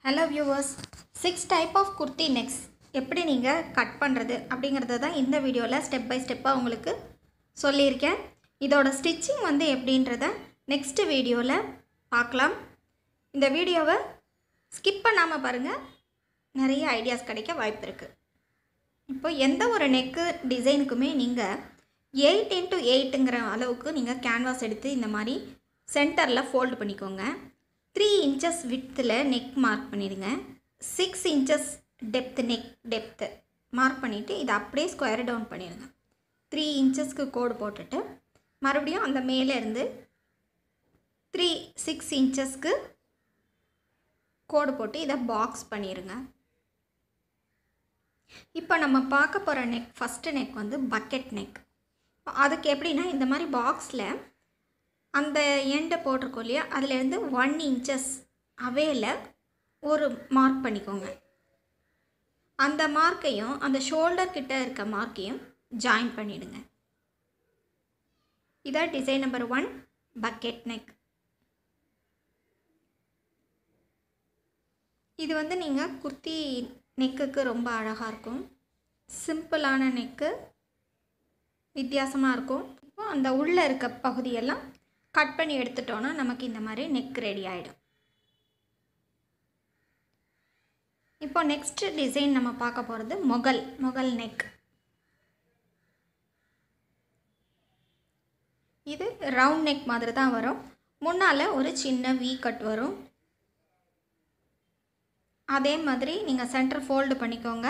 hello viewers six type of kurti necks எப்படி நீங்கள் cut பண்ணுறது அப்படிங்கிறத தான் இந்த வீடியோவில் ஸ்டெப் பை ஸ்டெப்பாக உங்களுக்கு சொல்லியிருக்கேன் இதோட ஸ்டிச்சிங் வந்து எப்படின்றத நெக்ஸ்ட் வீடியோவில் பார்க்கலாம் இந்த வீடியோவை ஸ்கிப் பண்ணாமல் பாருங்கள் நிறைய ஐடியாஸ் கிடைக்க வாய்ப்பு இருக்குது இப்போ எந்த ஒரு நெக்கு டிசைனுக்குமே நீங்கள் எயிட் இன்ட்டு எயிட்டுங்கிற அளவுக்கு நீங்கள் கேன்வாஸ் எடுத்து இந்த மாதிரி சென்டரில் ஃபோல்டு பண்ணிக்கோங்க த்ரீ இன்ச்சஸ் வித்தில் நெக் மார்க் பண்ணிடுங்க six inches depth neck depth mark பண்ணிவிட்டு இதை அப்படியே ஸ்கொயர் டவுன் பண்ணிடுங்க த்ரீ இன்ச்சஸ்க்கு கோடு போட்டுட்டு மறுபடியும் அந்த மேலே இருந்து த்ரீ சிக்ஸ் இன்ச்சஸ்க்கு கோடு போட்டு இதை பாக்ஸ் பண்ணிடுங்க இப்போ நம்ம பார்க்க போகிற நெக் ஃபஸ்ட்டு நெக் வந்து பக்கெட் நெக் அதுக்கு எப்படின்னா இந்த மாதிரி பாக்ஸில் அந்த எண்டை போட்டிருக்கோம் இல்லையா அதுலேருந்து ஒன் இன்ச்சஸ் அவேல ஒரு மார்க் பண்ணிக்கோங்க அந்த மார்க்கையும் அந்த ஷோல்டர் கிட்ட இருக்க மார்க்கையும் ஜாயின் பண்ணிடுங்க இதான் design number one bucket neck இது வந்து நீங்கள் குர்த்தி நெக்குக்கு ரொம்ப அழகாக இருக்கும் சிம்பிளான நெக்கு வித்தியாசமாக இருக்கும் இப்போ அந்த உள்ளே இருக்க பகுதியெல்லாம் கட் பண்ணி எடுத்துட்டோன்னா நமக்கு இந்த மாதிரி நெக் ரெடி ஆகிடும் இப்போ நெக்ஸ்ட் டிசைன் நம்ம பார்க்க போகிறது மொகல் மொகல் நெக் இது ரவுண்ட் நெக் மாதிரி தான் வரும் முன்னால் ஒரு சின்ன வி கட் வரும் அதே மாதிரி நீங்கள் சென்டர் ஃபோல்டு பண்ணிக்கோங்க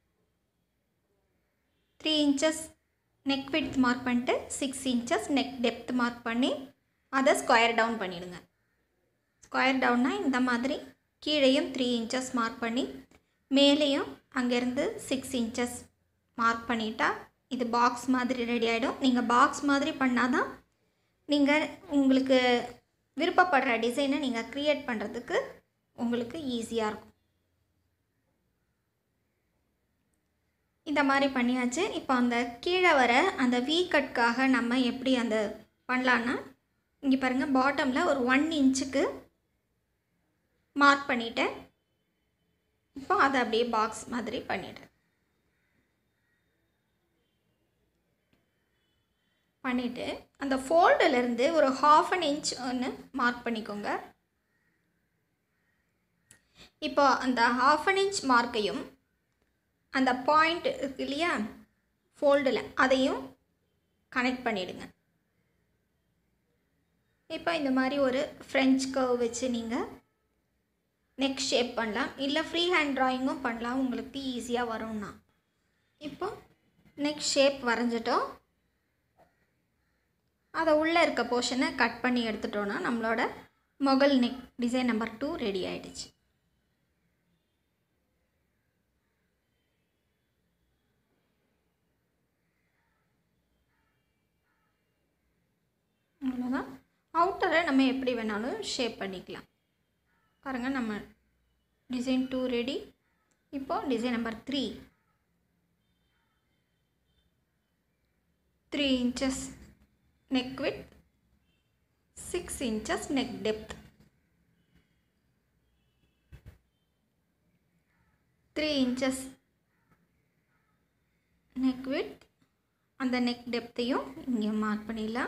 three inches neck width mark பண்ணிட்டு six inches neck depth mark பண்ணி அதை ஸ்கொயர் டவுன் பண்ணிவிடுங்க ஸ்கொயர் டவுன்னா இந்த மாதிரி கீழேயும் த்ரீ இன்ச்சஸ் மார்க் பண்ணி மேலேயும் அங்கேருந்து சிக்ஸ் இன்ச்சஸ் மார்க் பண்ணிட்டா இது பாக்ஸ் மாதிரி ரெடி ஆகிடும் நீங்கள் பாக்ஸ் மாதிரி பண்ணால் தான் நீங்கள் உங்களுக்கு விருப்பப்படுற டிசைனை நீங்கள் க்ரியேட் பண்ணுறதுக்கு உங்களுக்கு ஈஸியாக இருக்கும் இந்த மாதிரி பண்ணியாச்சு இப்போ அந்த கீழே வர அந்த வீ கட்காக நம்ம எப்படி அந்த பண்ணலான்னா இங்கே பாருங்கள் பாட்டமில் ஒரு ஒன் இன்ச்சுக்கு மார்க் பண்ணிட்டேன் இப்போ அதை அப்படியே பாக்ஸ் மாதிரி பண்ணிடுறேன் பண்ணிவிட்டு அந்த ஃபோல்டிலேருந்து ஒரு ஹாஃப் அன் இன்ச் ஒன்று மார்க் பண்ணிக்கோங்க இப்போ அந்த ஹாஃப் அன் இன்ச் மார்க்கையும் அந்த பாயிண்ட் இருக்கு இல்லையா ஃபோல்டில் அதையும் கனெக்ட் பண்ணிவிடுங்க இப்போ இந்த மாதிரி ஒரு ஃப்ரெஞ்ச் கர்வ் வச்சு நீங்கள் நெக் ஷேப் பண்ணலாம் இல்லை ஃப்ரீ ஹேண்ட் ட்ராயிங்கும் பண்ணலாம் உங்களுக்கு ஈஸியாக வரும்னா இப்போ நெக் ஷேப் வரைஞ்சிட்டோம் அதை உள்ளே இருக்க போர்ஷனை கட் பண்ணி எடுத்துட்டோன்னா நம்மளோட Mughal neck design number two ready ஆகிடுச்சு அவ்வளோதான் அவுட்டரை நம்ம எப்படி வேணாலும் ஷேப் பண்ணிக்கலாம் பாருங்கள் நம்ம டிசைன் டூ ரெடி இப்போ design number three three inches neck width six inches neck depth three inches neck width அந்த நெக் டெப்த்தையும் இங்கே மார்க் பண்ணிடலாம்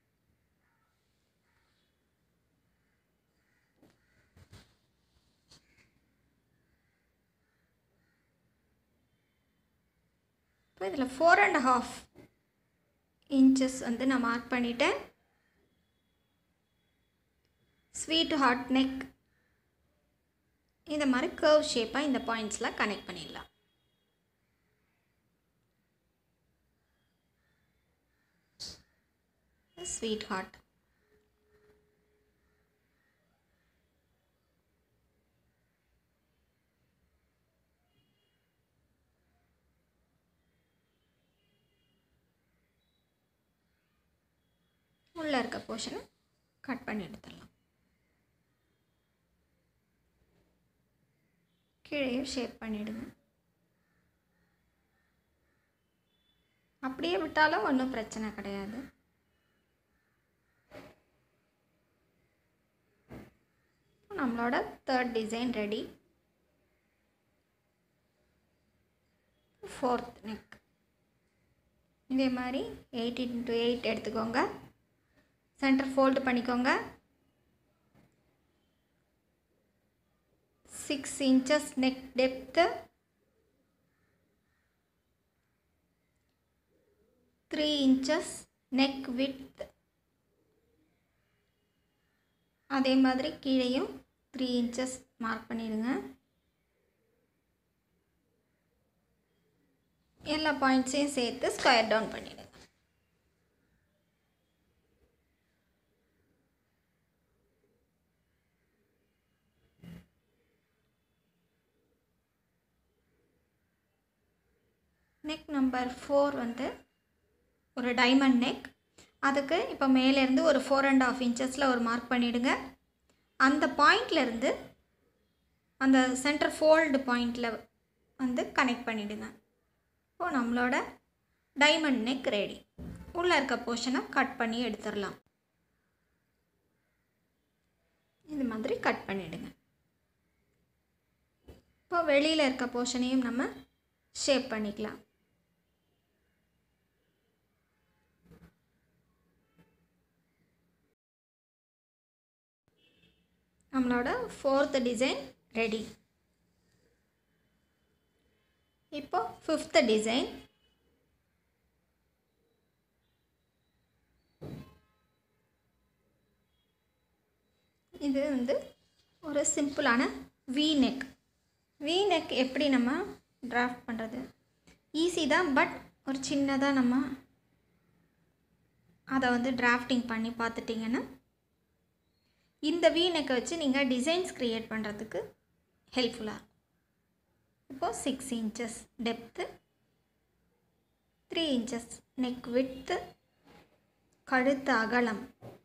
இப்போ இதில் ஃபோர் அண்ட் ஹாஃப் இன்ச்சஸ் வந்து நான் மார்க் பண்ணிட்டேன் ஸ்வீட் ஹார்ட் நெக் இந்த மாதிரி கர்வ் ஷேப்பாக இந்த பாயிண்ட்ஸில் கனெக்ட் பண்ணிடலாம் ஸ்வீட் ஹார்ட் உள்ளே இருக்க போர்ஷனை கட் பண்ணி எடுத்துடலாம் கீழே ஷேப் பண்ணிவிடுங்க அப்படியே விட்டாலும் ஒன்றும் பிரச்சனை கிடையாது நம்மளோட third design ready fourth neck இதே மாதிரி எயிட் இன்ட்டு எயிட் எடுத்துக்கோங்க சென்டர் ஃபோல்டு பண்ணிக்கோங்க six inches neck depth three inches neck width அதே மாதிரி கீழேயும் த்ரீ இன்ச்சஸ் மார்க் பண்ணிடுங்க எல்லா பாயிண்ட்ஸையும் சேர்த்து ஸ்கொயர் டவுன் பண்ணிடுங்க நெக் நம்பர் ஃபோர் வந்து ஒரு டைமண்ட் நெக் அதுக்கு இப்போ மேலேருந்து ஒரு ஃபோர் அண்ட் ஆஃப் இன்ச்சஸில் ஒரு மார்க் பண்ணிவிடுங்க அந்த பாயிண்ட்லேருந்து அந்த சென்டர் ஃபோல்டு பாயிண்டில் வந்து கனெக்ட் பண்ணிவிடுங்க இப்போது நம்மளோட டைமண்ட் நெக் ரெடி உள்ளே இருக்க போர்ஷனை கட் பண்ணி எடுத்துடலாம் இது மாதிரி கட் பண்ணிவிடுங்க இப்போ வெளியில் இருக்க போர்ஷனையும் நம்ம ஷேப் பண்ணிக்கலாம் நம்மளோட ஃபோர்த் டிசைன் ரெடி இப்போ ஃபிஃப்த் டிசைன் இது வந்து ஒரு சிம்பிளான வி நெக் வி நெக் எப்படி நம்ம டிராஃப்ட் பண்ணுறது ஈஸி தான் பட் ஒரு சின்னதாக நம்ம அதை வந்து டிராஃப்டிங் பண்ணி பார்த்துட்டிங்கன்னா இந்த வி நெக்கை வச்சு நீங்கள் டிசைன்ஸ் க்ரியேட் பண்ணுறதுக்கு ஹெல்ப்ஃபுல்லாக இப்போது six inches depth three inches neck width கழுத்து அகலம்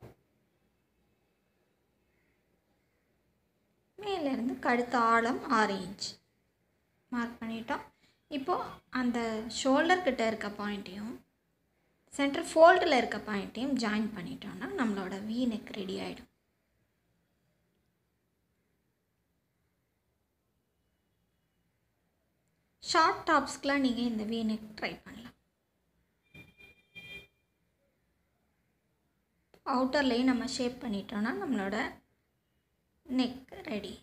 மேலேருந்து கழுத்து ஆழம் ஆறு இன்ச் மார்க் பண்ணிட்டோம் இப்போது அந்த ஷோல்டர் கிட்ட இருக்க பாயிண்ட்டையும் சென்டர் ஃபோல்டில் இருக்க பாயிண்ட்டையும் ஜாயின் பண்ணிட்டோம்னா நம்மளோட வி நெக் ரெடி ஆகிடும் ஷார்ட் டாப்ஸ்க்கெலாம் நீங்கள் இந்த வி நெக் ட்ரை பண்ணலாம் அவுட்டர்லேயும் நம்ம ஷேப் பண்ணிட்டோம்னா நம்மளோட நெக் ரெடி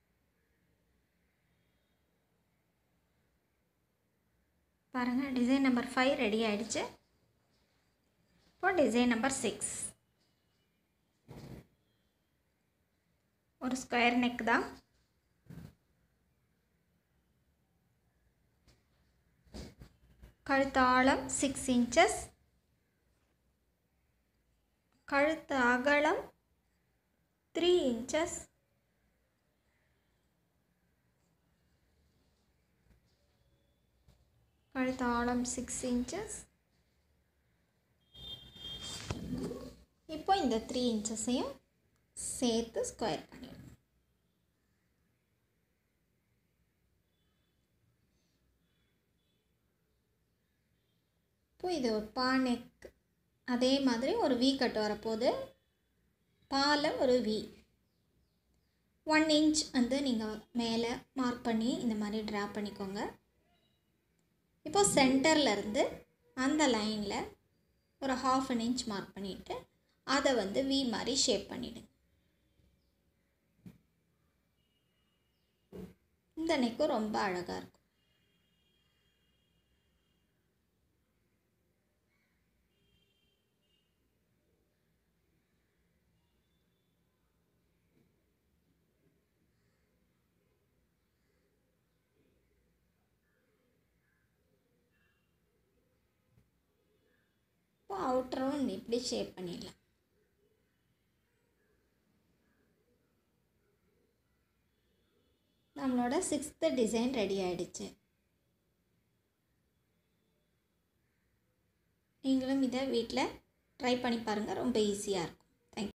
பாருங்கள் டிசைன் நம்பர் ஃபைவ் ரெடி ஆகிடுச்சு இப்போ டிசைன் நம்பர் சிக்ஸ் ஒரு ஸ்கொயர் நெக் தான் கழுத்து ஆழம் சிக்ஸ் இன்ச்சஸ் கழுத்து அகலம் த்ரீ இன்ச்சஸ் கழுத்து ஆழம் சிக்ஸ் இன்ச்சஸ் இப்போ இந்த த்ரீ இன்ச்சஸையும் சேர்த்து ஸ்கொயர் பண்ணிடணும் இப்போ இது ஒரு பா நெக் அதே மாதிரி ஒரு வி கட் வரப்போகுது பால ஒரு வி ஒன் இன்ச் வந்து நீங்கள் மேலே மார்க் பண்ணி இந்த மாதிரி ட்ரா பண்ணிக்கோங்க இப்போ சென்டர்லேருந்து அந்த லைனில் ஒரு ஹாஃப் அன் இன்ச் மார்க் பண்ணிவிட்டு அதை வந்து வி மாதிரி ஷேப் பண்ணிவிடுங்க இந்த நெக்கும் ரொம்ப அழகாக இருக்கும் இப்போ அவுட்டரும் இப்படி ஷேப் பண்ணிடலாம் நம்மளோட சிக்ஸ்த்து டிசைன் ரெடி ஆயிடுச்சு நீங்களும் இதை வீட்டில் ட்ரை பண்ணி பாருங்கள் ரொம்ப ஈஸியாக இருக்கும்